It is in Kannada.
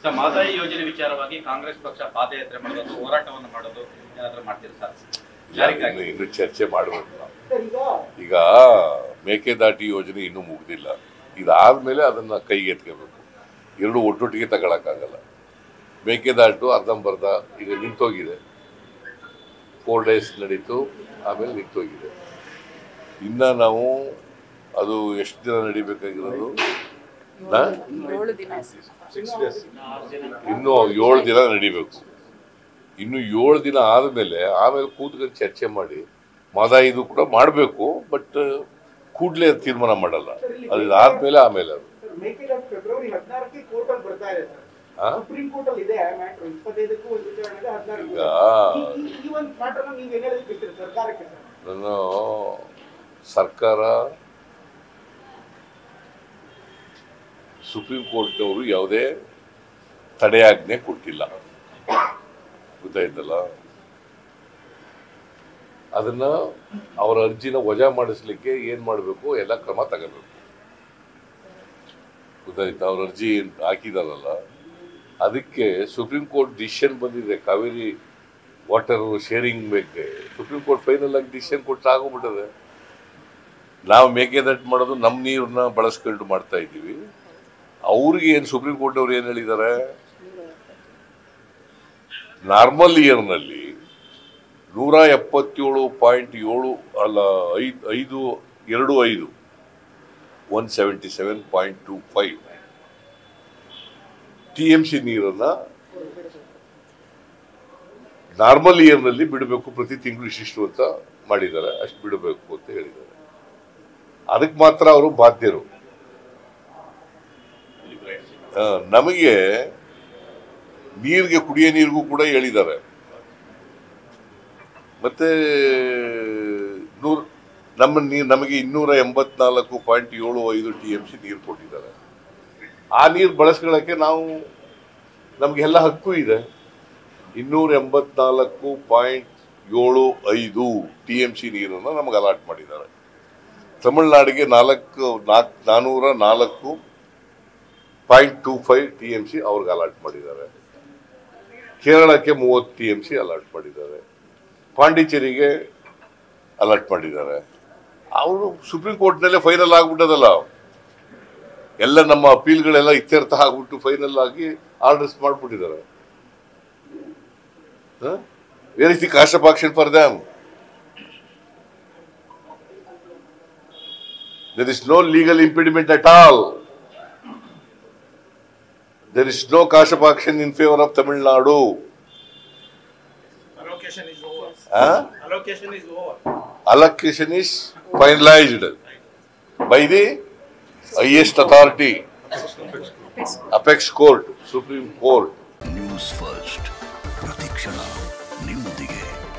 ಸರ್ ಮಾದಾಯಿ ಯೋಜನೆ ವಿಚಾರವಾಗಿ ಕಾಂಗ್ರೆಸ್ ಪಕ್ಷ ಪಾದಯಾತ್ರೆ ಮಾಡೋದು ಹೋರಾಟವನ್ನು ಮಾಡೋದು ಏನಾದ್ರೂ ಮಾಡ್ತೀರಿ ಸರ್ ಯಾರಿಗಾಗಿ ಇನ್ನು ಇನ್ನು ಚರ್ಚೆ ಮಾಡಬೇಕು ನಾವು ಸರ್ ಈಗ ಈಗ ಮೇಕೆದಾಟಿ ಯೋಜನೆ ಇನ್ನೂ ಮುಗ್ದಿಲ್ಲ ಇದಾದ್ಮೇಲೆ ಅದನ್ನ ಕೈಗೆ ಎತ್ಕೋಬೇಕು ಎರಡು ಒಟ್ಟೊಟ್ಟಿಗೆ ತಗೊಳಕ್ಕಾಗಲ್ಲ ಮೇಕೆದಾಟು ಅರ್ಧಂಬರ್ಧ ಈಗ ನಿಂತೋಗಿದೆ ಫೋರ್ ಡೇಸ್ ನಡೀತು ಆಮೇಲೆ ನಿಂತೋಗಿದೆ ಇನ್ನ ನಾವು ಅದು ಎಷ್ಟು ದಿನ ನಡಿಬೇಕಾಗಿರೋದು ನಾ? ಏಳು ದಿನ ಇನ್ನು ಏಳು ದಿನ ನಡಿಬೇಕು ಇನ್ನು ಏಳು ದಿನ ಆದಮೇಲೆ ಆಮೇಲೆ ಕೂತ್ಕೊಂಡು ಚರ್ಚೆ ಮಾಡಿ ಮದ ಇದು ಕೂಡ ಮಾಡಬೇಕು ಬಟ್ ಕೂಡಲೇ ತೀರ್ಮಾನ ಮಾಡಲ್ಲ ಅದು ಆದ್ಮೇಲೆ ಆಮೇಲೆ ಅದು ಸರ್ ಮೇಕೆದಾಟು ಫೆಬ್ರವರಿ ಹದಿನಾರಕ್ಕೆ ಕೋರ್ಟ್ ಅಲ್ಲಿ ಬರ್ತಾ ಇದೆ ಸರ್ ಆ? ಸುಪ್ರೀಂ ಕೋರ್ಟ್ ಅಲ್ಲಿ ಇದೆ ಮ್ಯಾಟ್ರ್ ಇಪ್ಪತ್ತೈದಕ್ಕೂ ಒಂದು ವಿಚಾರಣೆಗೆ ಹದಿನಾರು ಈಗ ಈ ಒಂದು ಮ್ಯಾಟರ್ ನೀವು ಏನ್ ಹೇಳೋದಕ್ಕೆ ಇರ್ತೀರಿ ಸರ್ಕಾರಕ್ಕೆ ಸರ್ ನಾನು ಸರ್ಕಾರ ಸುಪ್ರೀಂ ಕೋರ್ಟ್ನವರು ಯಾವುದೇ ತಡೆಯಾಜ್ಞೆ ಕೊಟ್ಟಿಲ್ಲ ಗೊತ್ತಾಯ್ತಲ್ಲ ಅದನ್ನ ಅವರ ಅರ್ಜಿನ ವಜಾ ಮಾಡಿಸ್ಲಿಕ್ಕೆ ಏನ್ ಮಾಡಬೇಕು ಎಲ್ಲ ಕ್ರಮ ತಗೋಬೇಕು ಗೊತ್ತಾಯ್ತಾ ಅವ್ರ ಅರ್ಜಿ ಏನ್ ಹಾಕಿದಾರಲ್ಲ ಅದಕ್ಕೆ ಸುಪ್ರೀಂ ಕೋರ್ಟ್ ಡಿಸಿಷನ್ ಬಂದಿದೆ ಕಾವೇರಿ ವಾಟರ್ ಶೇರಿಂಗ್ ಬಗ್ಗೆ ಸುಪ್ರೀಂ ಕೋರ್ಟ್ ಫೈನಲ್ ಆಗಿ ಡಿಸಿಷನ್ ಕೊಟ್ಟು ಆಗೋಗ್ಬಿಟ್ಟದೆ ನಾವು ಮೇಕೆದಾಟು ಮಾಡೋದು ನಮ್ಮ ನೀರನ್ನ ಬಳಸ್ಕೊಂಡು ಮಾಡ್ತಾ ಇದ್ದೀವಿ ಅವ್ರಿಗೆ ಏನು ಸುಪ್ರೀಂ ಕೋರ್ಟ್ ಅವ್ರು ಏನು ಹೇಳಿದ್ದಾರೆ ನಾರ್ಮಲ್ ಇಯರ್ನಲ್ಲಿ ನೂರ ಎಪ್ಪತ್ತೇಳು ಪಾಯಿಂಟ್ ಏಳು ಅಲ್ಲ ಐದು ಐದು ಎರಡು ಐದು one seventy seven point two five T M C ನೀರನ್ನ ನಾರ್ಮಲ್ ಇಯರ್ನಲ್ಲಿ ಬಿಡಬೇಕು ಪ್ರತಿ ತಿಂಗಳು ಇಷ್ಟಿಷ್ಟು ಅಂತ ಮಾಡಿದ್ದಾರೆ ಅಷ್ಟು ಬಿಡಬೇಕು ಅಂತ ಹೇಳಿದ್ದಾರೆ ಅದಕ್ಕೆ ಮಾತ್ರ ಅವರು ಬಾಧ್ಯರು ಆ, ನಮಗೆ ನೀರಿಗೆ ಕುಡಿಯೋ ನೀರಿಗೂ ಕೂಡ ಹೇಳಿದ್ದಾರೆ ಮತ್ತೆ ನೂರ್ ನಮ್ಮ ನೀರು ನಮಗೆ ಇನ್ನೂರ ಎಂಬತ್ನಾಲ್ಕು ಪಾಯಿಂಟ್ ಏಳು ಐದು ಟಿ ಎಂ ಸಿ ನೀರು ಕೊಟ್ಟಿದ್ದಾರೆ ಆ ನೀರು ಬಳಸ್ಕೊಳ್ಳೋಕ್ಕೆ ನಾವು ನಮಗೆಲ್ಲ ಹಕ್ಕು ಇದೆ ಇನ್ನೂರ ಎಂಬತ್ನಾಲ್ಕು ಪಾಯಿಂಟ್ ಏಳು ಐದು ಟಿ ಎಂ ಸಿ ನೀರನ್ನು ನಮಗೆ ಅಲಾಟ್ ಮಾಡಿದ್ದಾರೆ ತಮಿಳುನಾಡಿಗೆ ನಾಲ್ಕು ನಾಲ್ಕು ನಾನ್ನೂರ ನಾಲ್ಕು point two five T M C ಅವ್ರಿಗೆ ಅಲಾಟ್ ಮಾಡಿದ್ದಾರೆ ಕೇರಳಕ್ಕೆ ಮೂವತ್ತು ಟಿ ಎಂ ಸಿ ಅಲಾಟ್ ಮಾಡಿದ್ದಾರೆ ಪಾಂಡಿಚೇರಿಗೆ ಅಲಾಟ್ ಮಾಡಿದ್ದಾರೆ ಅವರು ಸುಪ್ರೀಂ ಕೋರ್ಟ್ನಲ್ಲೇ ಫೈನಲ್ ಆಗ್ಬಿಟ್ಟದಲ್ಲ ಎಲ್ಲ ನಮ್ಮ ಅಪೀಲ್ಗಳೆಲ್ಲ ಇತ್ಯರ್ಥ ಆಗ್ಬಿಟ್ಟು ಫೈನಲ್ ಆಗಿ ಆರ್ಡರ್ಸ್ ಮಾಡ್ಬಿಟ್ಟಿದ್ದಾರೆ where is the cost of action for dam There is no legal impediment at all. There is no cause of action in favor of Tamil Nadu. Allocation is over. Huh? Allocation is over. Allocation is finalized by the highest authority, Apex Court, Supreme Court. News first ಪ್ರತಿಕ್ಷಣ ನಿಮ್ಮೊಂದಿಗೆ